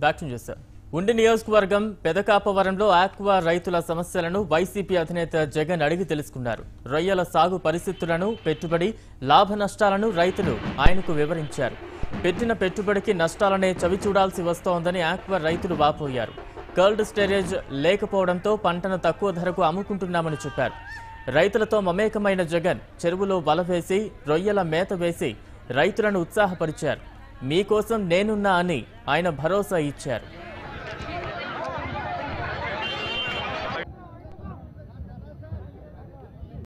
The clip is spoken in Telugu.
బ్యాక్ టు న్యూస్ సార్ ఉండి నియోజకవర్గం పెదకాపవరంలో ఆక్వా రైతుల సమస్యలను వైసీపీ అధినేత జగన్ అడిగి తెలుసుకున్నారు రొయ్యల సాగు పరిస్థితులను పెట్టుబడి లాభ నష్టాలను రైతులు ఆయనకు వివరించారు పెట్టిన పెట్టుబడికి నష్టాలనే చవి చూడాల్సి వస్తోందని ఆక్వా రైతులు వాపోయారు కర్ల్డ్ స్టోరేజ్ లేకపోవడంతో పంటను తక్కువ ధరకు అమ్ముకుంటున్నామని చెప్పారు రైతులతో మమేకమైన జగన్ చెరువులో వల వేసి రొయ్యల మేత వేసి రైతులను ఉత్సాహపరిచారు మీకోసం నేనున్నా అని ఆయన భరోసా ఇచ్చారు